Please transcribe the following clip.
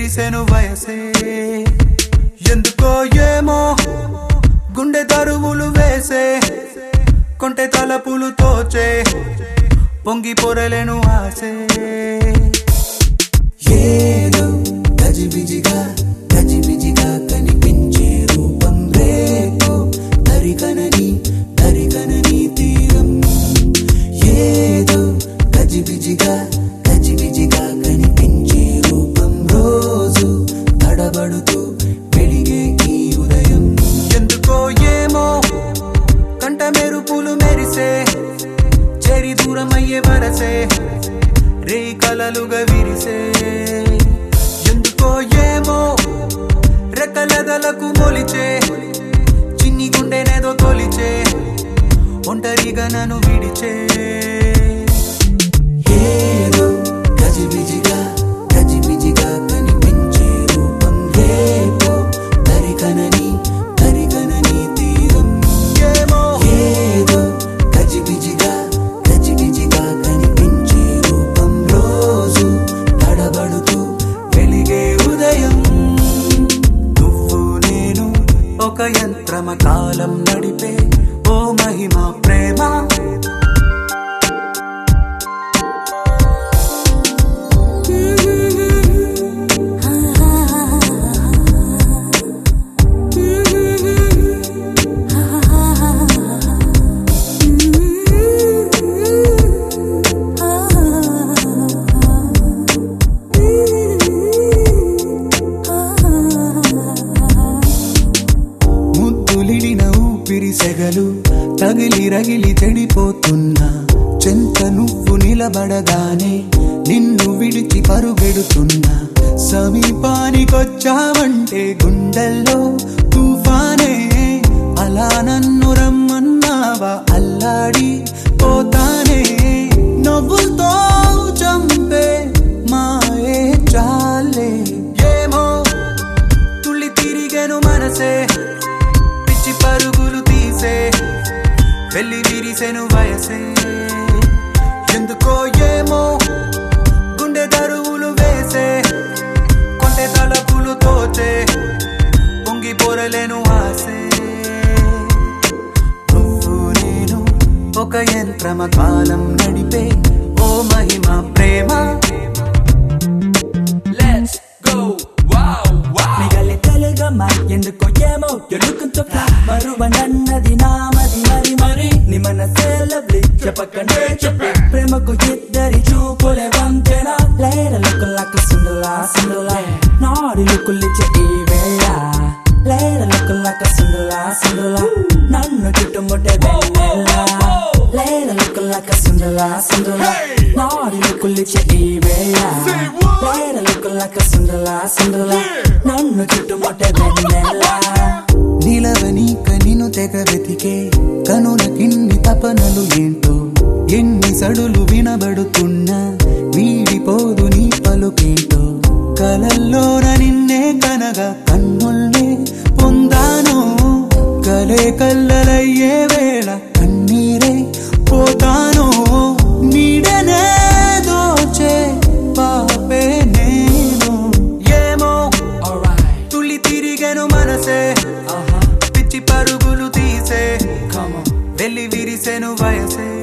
విరిసెను వయసే ఎందుకో ఏమో గుండె దరువులు వేసే కొంటె తలపులు తోచే పొంగి పొరలేను ఆసే ఏదో గజిబిజిగా గజిబిజిగా కనిపించే రూపం రేపు దరికనని దరికనని తీరం ఏదో గజిబిజిగా గజిబిజిగా కనిపించే రూపం రోజు తడబడుతూ వెలిగే ఈ ఉదయం ఎందుకో ఏమో కంట మెరుపులు మెరిసే చెరి దూరం అయ్యే వరసే రే కలలుగా విరిసే ఎందుకో ఏమో రెక్కలదలకు మొలిచే చిన్ని గుండెనేదో తొలిచే ఒంటరిగా నన్ను విడిచే ఏదో గజిబిజిగా గజిబిజిగా కనిపించే రూపం రేపు తరికనని తరికనని తీరం ఏమో ఏదో గజిబిజిగా గజిబిజిగా కనిపించే రూపం రోజు తడబడుతూ వెలిగే ఉదయం నువ్వు నేను ఒక యంత్రమ కాలం నడిపే ఓ మహిమ ప్రేమ ముద్దులిడిన ఊపిరి సెగలు తగిలి రగిలి చెడిపోతున్నా చెంత నువ్వు నిలబడగానే నిన్ను విడిచి పరుగెడుతున్నా సమీపానికొచ్చావంటే గుండెల్లో తుఫానే అలా నన్ను రమ్మన్నావా అల్లాడి పోతానే నవ్వులతో చంపే మాయే చాలే ఏమో తుళ్ళి తిరిగెను మనసే పిచ్చి పరుగులు తీసే వెళ్ళి విరిసెను వయసే ఎందుకో ఏమో గుండె దరువులు వేసే కొంటె తలపులు తోచే పొంగి పొరలేను ఆసే నువ్వు నేను ఒక యంత్రమ కాలం నడిపే ఓ మహిమ ప్రేమ Let's go, wow, wow. మిగలి తెలుగమ్మ ఎందుకో ఏమో ఎలుకంతో మరువ నన్నది నామది మరి మరి నీ మనసే లవ్లీ చెప్పకనే చెప్పి ప్రేమకు ఇద్దరి చూపులే వంతెన లేర లుకులక సుందలా సుందలా నాడి లుకులిచ్చే ఈ వేళ లేర లుకులక సుందలా సుందలా నన్ను చుట్టుముట్టే వెన్నెల లేర లుకులక సుందలా సుందలా నాడి లుకులిచ్చే ఈ వేళ లేర లుకులక సుందలా సుందలా నన్ను చుట్టుముట్టే వెన్నెల నిలవని కనిను తెగ వెతికే కనుల కిన్ని తపనలు ఏంటో ఎన్ని సడులు వినబడుతున్నా వీడిపోదు నీ పలుకేంటో కలల్లోన నిన్నే కనగా కన్నుల్నే పొందాను కలే కల్లలయ్యే వేళ కన్నీరే పోతాను నీడనే దోచే పాపే నేను ఏమో Alright, తుళ్ళి తిరిగెను మనసే uh huh, పిచ్చి పరుగులు తీసే come on. వెళ్ళి విరిసెను వయసే